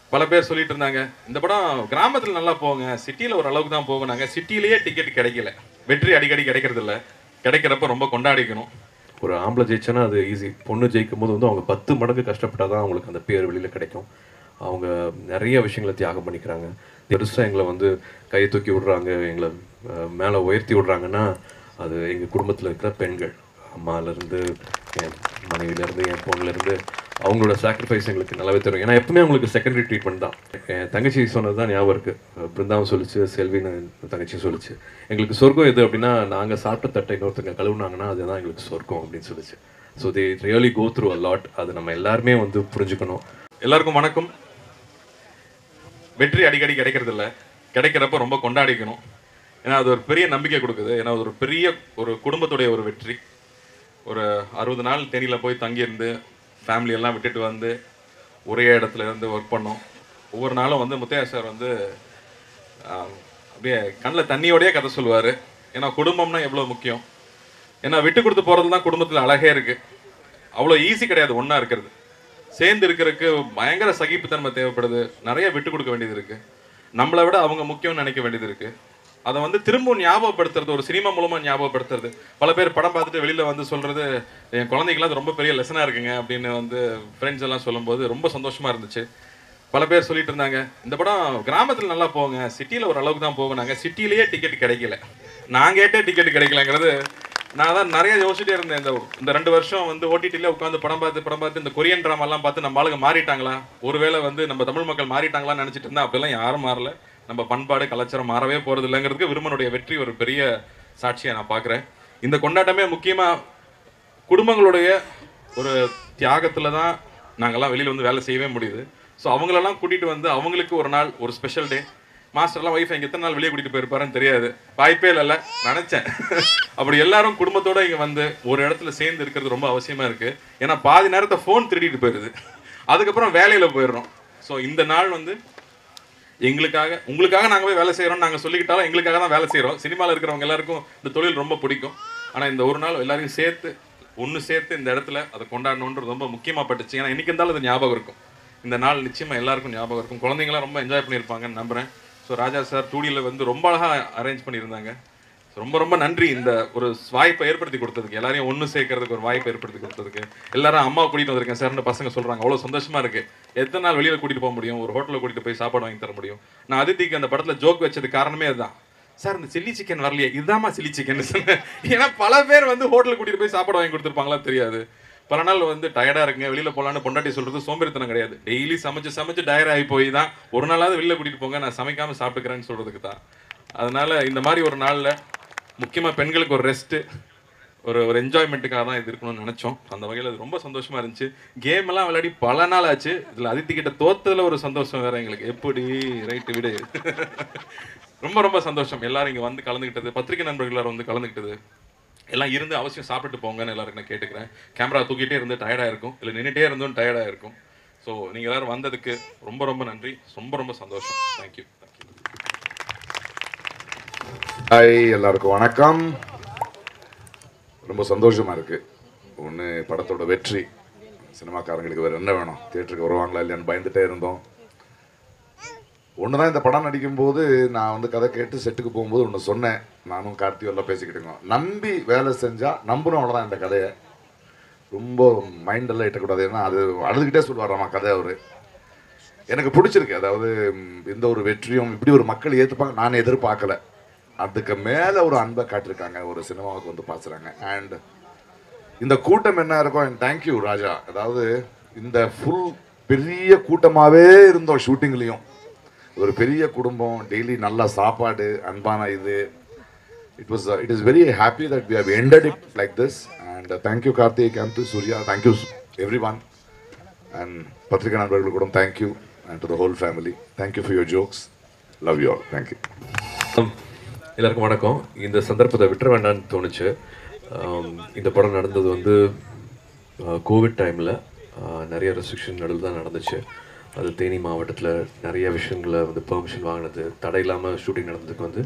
பல பேர் சொல்லிட்டு இருந்தாங்க இந்த படம் கிராமத்துல நல்லா போங்க சிட்டில ஒரு அளவுக்கு தான் போகுனாங்க சிட்டிலேயே டிக்கெட் கிடைக்கல வெற்றி அடிக்கடி கிடைக்கிறது இல்ல கிடைக்கிறப்ப ரொம்ப கொண்டாடிக்கணும் ஒரு ஆம்பளை ஜெயிச்சனா அது ஈஸி பொண்ணு ஜெயிக்கும் போது வந்து அவங்க பத்து மடங்கு கஷ்டப்பட்டால் தான் அவங்களுக்கு அந்த பேர் வெளியில் கிடைக்கும் அவங்க நிறைய விஷயங்களை தியாகம் பண்ணிக்கிறாங்க பெருசாக எங்களை வந்து கையை தூக்கி விடுறாங்க எங்களை மேலே உயர்த்தி விடுறாங்கன்னா அது எங்கள் குடும்பத்தில் இருக்கிற பெண்கள் அம்மாலேருந்து என் மனைவிலேருந்து என் பொண்ணுலேருந்து அவங்களோட சாக்ரிஃபைஸ் எங்களுக்கு நல்லாவே தரும் ஏன்னா எப்பவுமே அவங்களுக்கு செகண்டரி ட்ரீட்மெண்ட் தான் என் தங்கச்சி சொன்னது தான் ஞாபகம் இருக்குது பிருந்தாவும் சொல்லிச்சு செல்வின்னு என் தங்கச்சியும் சொல்லிச்சு எங்களுக்கு சொர்க்கம் எது அப்படின்னா நாங்கள் சாப்பிட்ட தட்டை இன்னொருத்தங்க கழுவுனாங்கன்னா அதுதான் எங்களுக்கு சொர்க்கம் அப்படின்னு சொல்லிச்சு so they really go through a lot அது நம்ம எல்லாருமே வந்து புரிஞ்சுக்கணும் எல்லாருக்கும் வணக்கம் வெற்றி அடிக்கடி கிடைக்கிறது இல்ல கிடைக்கிறப்ப ரொம்ப கொண்டாடிக்கணும் ஏன்னா அது ஒரு பெரிய நம்பிக்கை கொடுக்குது ஏன்னா அது ஒரு பெரிய ஒரு குடும்பத்துடைய ஒரு வெற்றி ஒரு அறுபது நாள் தேனியில் போய் தங்கியிருந்து ஃபேமிலி எல்லாம் விட்டுட்டு வந்து ஒரே இடத்துல இருந்து ஒர்க் பண்ணோம் ஒவ்வொரு நாளும் வந்து முத்தையா சார் வந்து ஆஹ், அப்படியே கண்ணில் தண்ணியோடயே கதை சொல்லுவார் ஏன்னா குடும்பம்னா எவ்வளோ முக்கியம் ஏன்னா விட்டு கொடுத்து போகிறது தான் குடும்பத்தில் அழகே இருக்கு அவ்வளோ ஈஸி கிடையாது ஒன்றா இருக்கிறது சேர்ந்து இருக்கிறதுக்கு பயங்கர சகிப்புத்தன்மை தேவைப்படுது நிறைய விட்டு கொடுக்க வேண்டியது இருக்கு நம்மளை விட அவங்க முக்கியம்னு நினைக்க வேண்டியது இருக்கு அதை வந்து திரும்பவும் ஞாபகப்படுத்துறது ஒரு சினிமா மூலமா ஞாபகப்படுத்துறது பல பேர் படம் பார்த்துட்டு வெளியில வந்து சொல்றது என் குழந்தைக்கெல்லாம் அது ரொம்ப பெரிய லெசனா இருக்குங்க அப்படின்னு வந்து ஃப்ரெண்ட்ஸ் எல்லாம் சொல்லும்போது ரொம்ப சந்தோஷமா இருந்துச்சு பல பேர் சொல்லிட்டு இருந்தாங்க இந்த படம் கிராமத்துல நல்லா போங்க சிட்டில ஒரு அளவுக்கு தான் போகுனாங்க சிட்டிலேயே டிக்கெட் கிடைக்கல நான் கேட்டே டிக்கெட் கிடைக்கலங்கிறது நான் தான் நிறைய யோசிச்சுட்டே இருந்தேன் இந்த இந்த ரெண்டு வருஷம் வந்து ஓடிடியில் உட்காந்து படம் பார்த்து படம் பார்த்து இந்த கொரியன் ட்ராமா எல்லாம் பார்த்து நம்ம ஆளுங்க மாறிட்டாங்களா ஒருவேளை வந்து நம்ம தமிழ் மக்கள் மாறிட்டாங்களான்னு நினைச்சிட்டு இருந்தா அப்பெல்லாம் யாரும் மாறல நம்ம பண்பாடு கலாச்சாரம் மாறவே போறது இல்லைங்கிறதுக்கு விருமனுடைய வெற்றி ஒரு பெரிய சாட்சியை நான் பார்க்குறேன் இந்த கொண்டாட்டமே முக்கியமா குடும்பங்களுடைய ஒரு தியாகத்துல தான் நாங்கெல்லாம் வெளியில வந்து வேலை செய்யவே முடியுது ஸோ அவங்களெல்லாம் கூட்டிட்டு வந்து அவங்களுக்கு ஒரு நாள் ஒரு ஸ்பெஷல் டே மாஸ்டர்லாம் ஒய்ஃப் எங்க எத்தனை நாள் வெளியே கூட்டிட்டு போயிருப்பாருன்னு தெரியாது வாய்ப்பே இல்லைல்ல நினைச்சேன் அப்படி எல்லாரும் குடும்பத்தோட இங்க வந்து ஒரு இடத்துல சேர்ந்து இருக்கிறது ரொம்ப அவசியமா இருக்கு ஏன்னா பாதி நேரத்தை ஃபோன் திருடிட்டு போயிருது அதுக்கப்புறம் வேலையில போயிடுறோம் ஸோ இந்த நாள் வந்து எங்களுக்காக உங்களுக்காக நாங்க போய் வேலை செய்யறோம் நாங்க சொல்லிக்கிட்டாலும் எங்களுக்காக தான் வேலை செய்றோம் சினிமால இருக்கிறவங்க எல்லாருக்கும் இந்த தொழில் ரொம்ப பிடிக்கும் ஆனா இந்த ஒரு நாள் எல்லாரையும் சேர்த்து ஒன்று சேர்த்து இந்த இடத்துல அதை கொண்டாடணுன்றது ரொம்ப முக்கியமா பட்டுச்சு ஏன்னா இன்னைக்கு இருந்தாலும் அது ஞாபகம் இருக்கும் இந்த நாள் நிச்சயமா எல்லாருக்கும் ஞாபகம் இருக்கும் குழந்தைங்களாம் ரொம்ப என்ஜாய் பண்ணியிருப்பாங்கன்னு நம்புறேன் ஸோ ராஜா சார் டூடியில் வந்து ரொம்ப அழகா அரேஞ்ச் பண்ணியிருந்தாங்க So, ரொம்ப ரொம்ப நன்றி இந்த ஒரு வாய்ப்பை ஏற்படுத்தி கொடுத்ததுக்கு எல்லாரையும் ஒன்று சேர்க்கறதுக்கு ஒரு வாய்ப்பை ஏற்படுத்தி கொடுத்ததுக்கு எல்லாரும் அம்மா கூட்டிட்டு வந்திருக்கேன் சார்னு பசங்க சொல்றாங்க அவ்வளோ சந்தோஷமா இருக்கு எத்தனை நாள் வெளியில கூட்டிட்டு போக முடியும் ஒரு ஹோட்டலில் கூட்டிட்டு போய் சாப்பாடு வாங்கி தர முடியும் நான் அதித்திக்கு அந்த படத்துல ஜோக் வச்சது காரணமே அதுதான் சார் இந்த சில்லி சிக்கன் வரலையே இதுதாம்மா சில்லி சிக்கன் சொன்னேன் ஏன்னா பல பேர் வந்து ஹோட்டலுக்கு கூட்டிட்டு போய் சாப்பாடு வாங்கி கொடுத்துருப்பாங்களா தெரியாது பல நாள் வந்து டயர்டா இருக்குங்க வெளியில போலான்னு பொண்டாட்டி சொல்றது சோம்பேறித்தனம் கிடையாது டெய்லி சமைச்சு சமைச்சு டயர் ஆகி போய் தான் ஒரு நாளாவது வெளியில கூட்டிட்டு போங்க நான் சமைக்காம சாப்பிட்டுக்கிறேன்னு சொல்றதுக்கு தான் அதனால இந்த மாதிரி ஒரு நாள்ல முக்கியமா பெண்களுக்கு ஒரு ரெஸ்ட் ஒரு ஒரு என்ஜாய்மெண்ட்டுக்காக தான் இது இருக்கணும்னு நினைச்சோம் அந்த வகையில் அது ரொம்ப சந்தோஷமா இருந்துச்சு கேம் எல்லாம் விளையாடி பல நாள் ஆச்சு இதுல அதித்தி கிட்ட தோத்ததுல ஒரு சந்தோஷம் வேற எங்களுக்கு எப்படி ரைட்டு விடு ரொம்ப ரொம்ப சந்தோஷம் எல்லாரும் இங்க வந்து கலந்துக்கிட்டது பத்திரிகை நண்பர்கள் எல்லாரும் வந்து கலந்துக்கிட்டது எல்லாம் இருந்து அவசியம் சாப்பிட்டு போங்கன்னு எல்லாருக்கும் நான் கேட்டுக்கிறேன் கேமரா தூக்கிட்டே இருந்து டயர்டா இருக்கும் இல்லை நின்றுட்டே இருந்தும் டயர்டா இருக்கும் ஸோ நீங்க எல்லாரும் வந்ததுக்கு ரொம்ப ரொம்ப நன்றி ரொம்ப ரொம்ப சந்தோஷம் தேங்க்யூ தேங்க்யூ ஹாய் எல்லாருக்கும் வணக்கம் ரொம்ப சந்தோஷமா இருக்கு ஒன்று படத்தோட வெற்றி சினிமாக்காரங்களுக்கு வேற என்ன வேணும் தியேட்டருக்கு வருவாங்களா இல்லையான்னு பயந்துட்டே இருந்தோம் ஒன்று தான் இந்த படம் நடிக்கும்போது நான் வந்து கதை கேட்டு செட்டுக்கு போகும்போது ஒன்று சொன்னேன் நானும் கார்த்தியும் எல்லாம் பேசிக்கிட்டு இருக்கோம் நம்பி வேலை செஞ்சால் நம்பணும் அவ்வளோதான் இந்த கதையை ரொம்ப மைண்டெல்லாம் இட்டக்கூடாது ஏன்னா அது அழுதுகிட்டே சொல்லுவாராமா கதை அவர் எனக்கு பிடிச்சிருக்கு அதாவது ம், இந்த ஒரு வெற்றியும் இப்படி ஒரு மக்கள் ஏற்றுப்பாங்க நான் எதிர்பார்க்கல அதுக்கு மேலே ஒரு அன்பை காட்டியிருக்காங்க ஒரு சினிமாவுக்கு வந்து பாசுறாங்க அண்ட் இந்த கூட்டம் என்ன இருக்கும் அண்ட் தேங்க்யூ ராஜா அதாவது இந்த ஃபுல் பெரிய கூட்டமாகவே இருந்தோம் ஷூட்டிங்லேயும் ஒரு பெரிய குடும்பம் டெய்லி நல்ல சாப்பாடு அன்பான இது it was it is very happy that we have ended it like this and thank you Karthik and Suriya thank you everyone and பத்திரிகை நண்பர்கள் கூட thank you and to the whole family thank you for your jokes love you all thank you எல்லாருக்கும் வணக்கம் இந்த சந்தர்ப்பத்தை விட்டுற வேண்டாம்னு தோணுச்சு ஆம், இந்த படம் நடந்தது வந்து கோவிட் டைமில் நிறைய ரெஸ்ட்ரிக்ஷன் நடுவில் தான் நடந்துச்சு அது தேனி மாவட்டத்தில் நிறைய விஷயங்களை வந்து பெர்மிஷன் வாங்கினது தடை இல்லாமல் ஷூட்டிங் நடந்ததுக்கு வந்து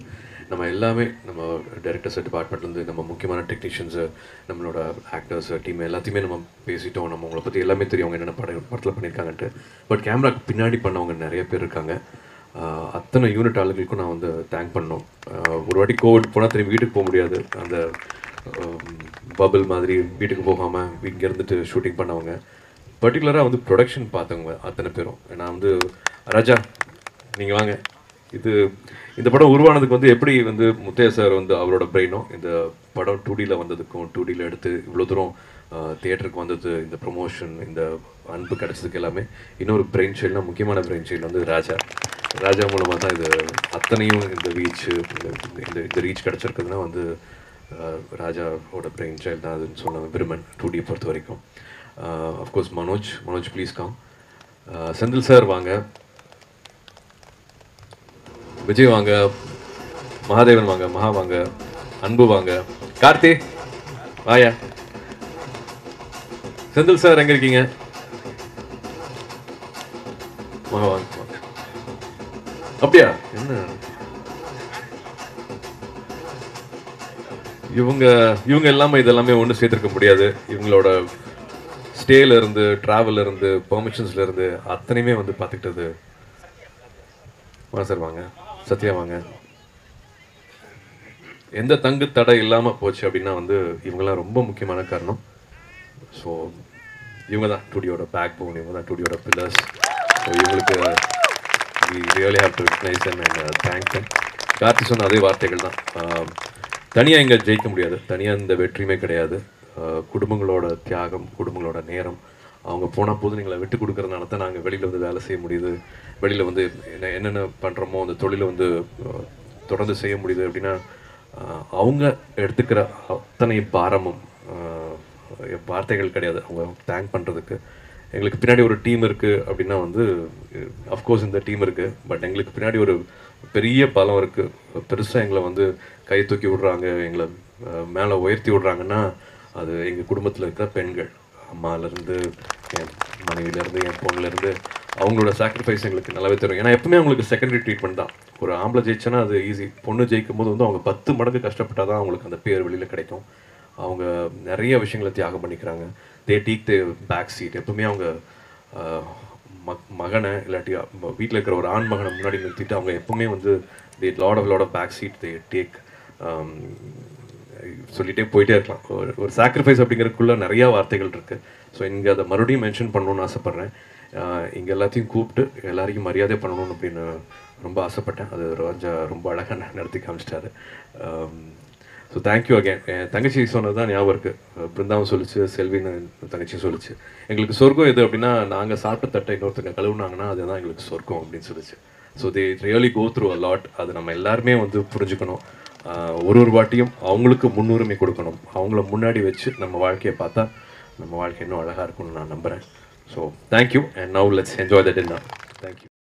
நம்ம எல்லாமே நம்ம டைரக்டர்ஸ் டிபார்ட்மெண்ட்லேருந்து நம்ம முக்கியமான டெக்னீஷியன்ஸு நம்மளோட ஆக்டர்ஸ் டீம் எல்லாத்தையுமே நம்ம பேசிட்டோம் நம்ம உங்களை பற்றி எல்லாமே தெரியும் அவங்க என்னென்ன படம் படத்தில் பண்ணியிருக்காங்கன்ட்டு பட் கேமராக்கு பின்னாடி பண்ணவங்க நிறைய பேர் இருக்காங்க ஆஹ் அத்தனை யூனிட் ஆளுங்களுக்கும் நான் வந்து தேங்க் பண்ணோம் ஆஹ் ஒரு வாட்டி கோவிட் போனால் திரும்பி வீட்டுக்கு போக முடியாது அந்த பபிள் மாதிரி வீட்டுக்கு போகாமல் இங்கே இருந்துட்டு ஷூட்டிங் பண்ணவங்க பர்டிகுலராக வந்து ப்ரொடக்ஷன் பார்த்தவங்க அத்தனை பேரும் நான் வந்து ராஜா நீங்கள் வாங்க இது இந்த படம் உருவானதுக்கு வந்து எப்படி வந்து முத்தையா சார் வந்து அவரோட பிரெயினும் இந்த படம் டூ டியில் வந்ததுக்கும் டூ டியில் எடுத்து இவ்வளோ தூரம் தியேட்டருக்கு வந்தது இந்த ப்ரொமோஷன் இந்த அன்பு கிடைச்சதுக்கு எல்லாமே இன்னொரு பிரெயின் சைல்ட்னா முக்கியமான பிரெயின் சைல்டு வந்து ராஜா ராஜா மூலமாக தான் இது அத்தனையும் இந்த ரீச் இந்த இந்த இந்த ரீச் கிடச்சிருக்குதுன்னா வந்து அஹ், ராஜாவோட பிரெயின் சைல்டு தான் அதுன்னு சொன்னாங்க விருமன் டூ டி பொறுத்த வரைக்கும் of course Manoj Manoj please come Senthil sir வாங்க விஜய் வாங்க மகாதேவன் வாங்க மகா வாங்க அன்பு வாங்க கார்த்தி வாயா செந்தில் சார் எங்க இருக்கீங்க மகா வாங்க வாங்க. அப்படியா என்ன இவங்க இவங்க எல்லாமே இதெல்லாமே ஒன்று சேர்த்துருக்க முடியாது இவங்களோட ஸ்டேல இருந்து டிராவல்ல இருந்து பெர்மிஷன்ஸ்ல இருந்து அத்தனையுமே வந்து பார்த்துக்கிட்டது வாங்க சார் வாங்க சத்யா வாங்க எந்த தங்கு தடை இல்லாமல் போச்சு அப்படின்னா வந்து இவங்கெல்லாம் ரொம்ப முக்கியமான காரணம் ஸோ இவங்க தான் டூடியோட பேக் போன் இவங்க தான் டூடியோட பில்லர்ஸ் ஸோ இவங்களுக்கு we really have to recognise and thank Karthi சொன்ன அதே வார்த்தைகள் தான் தனியாக இங்கே ஜெயிக்க முடியாது தனியாக இந்த வெற்றியுமே கிடையாது ஆஹ் குடும்பங்களோட தியாகம் குடும்பங்களோட நேரம் அவங்க போனால் போது எங்களை விட்டு கொடுக்கறதுனால தான் நாங்கள் வெளியில் வந்து வேலை செய்ய முடியுது வெளியில் வந்து என்ன என்னென்ன பண்ணுறோமோ அந்த தொழிலை வந்து ஆஹ் தொடர்ந்து செய்ய முடியுது அப்படின்னா ஆஹ் அவங்க எடுத்துக்கிற அத்தனை பாரமும் ஆஹ் வார்த்தைகள் கிடையாது அவங்க தேங்க் பண்ணுறதுக்கு எங்களுக்கு பின்னாடி ஒரு டீம் இருக்குது அப்படின்னா வந்து அஃப்கோர்ஸ் இந்த டீம் இருக்குது பட் எங்களுக்கு பின்னாடி ஒரு பெரிய பலம் இருக்குது பெருசாக எங்களை வந்து கை தூக்கி விடுறாங்க எங்களை மேலே உயர்த்தி விடுறாங்கன்னா அது எங்கள் குடும்பத்தில் இருக்கிற பெண்கள் அம்மாலேருந்து என் மனைவிலேருந்து என் பொண்ணுலேருந்து அவங்களோட சாக்ரிஃபைஸ் எங்களுக்கு நல்லாவே தெரியும் ஏன்னா எப்பவுமே அவங்களுக்கு செகண்டரி ட்ரீட்மெண்ட் தான் ஒரு ஆம்பளை ஜெயிச்சனா அது ஈஸி பொண்ணு ஜெயிக்கும் போது வந்து அவங்க பத்து மடங்கு கஷ்டப்பட்டால் தான் அவங்களுக்கு அந்த பேர் வெளியில் கிடைக்கும் அவங்க நிறைய விஷயங்களை தியாகம் பண்ணிக்கிறாங்க தே டீக் தே பேக் சீட் எப்பவுமே அவங்க ஆஹ், மக் மகனை இல்லாட்டி வீட்டில் இருக்கிற ஒரு ஆண் மகனை முன்னாடி நிறுத்திட்டு அவங்க எப்பவுமே வந்து the lot of lot of back seat they take சொல்லிட்டே போயிட்டே இருக்கலாம் ஒரு ஒரு சாக்ரிஃபைஸ் அப்படிங்கிறதுக்குள்ள நிறைய வார்த்தைகள் இருக்கு ஸோ இங்கே அதை மறுபடியும் மென்ஷன் பண்ணணும்னு ஆசைப்பட்றேன் இங்கே எல்லாத்தையும் கூப்பிட்டு எல்லாரையும் மரியாதை பண்ணணும் அப்படின்னு ரொம்ப ஆசைப்பட்டேன் அது ரோஜா ரொம்ப அழகாக நடத்தி காமிச்சிட்டாரு ஸோ தேங்க்யூ அகேன் என் தங்கச்சி சொன்னது தான் ஞாபகம் இருக்குது பிருந்தாவும் சொல்லிச்சு செல்வின்னு என் தங்கச்சியும் சொல்லிச்சு எங்களுக்கு சொர்க்கம் எது அப்படின்னா நாங்கள் சாப்பிட்ட தட்டை இன்னொருத்தங்க கழுவுனாங்கன்னா அதுதான் எங்களுக்கு சொர்க்கம் அப்படின்னு சொல்லிச்சு so they really go through a lot அது நம்ம எல்லாருமே வந்து புரிஞ்சுக்கணும் ஆஹ் ஒரு ஒரு வாட்டியும் அவங்களுக்கு முன்னுரிமை கொடுக்கணும் அவங்கள முன்னாடி வச்சு நம்ம வாழ்க்கையை பார்த்தா நம்ம வாழ்க்கை இன்னும் அழகாக இருக்கும்னு நான் நம்புகிறேன் so thank you and now let's enjoy the dinner thank you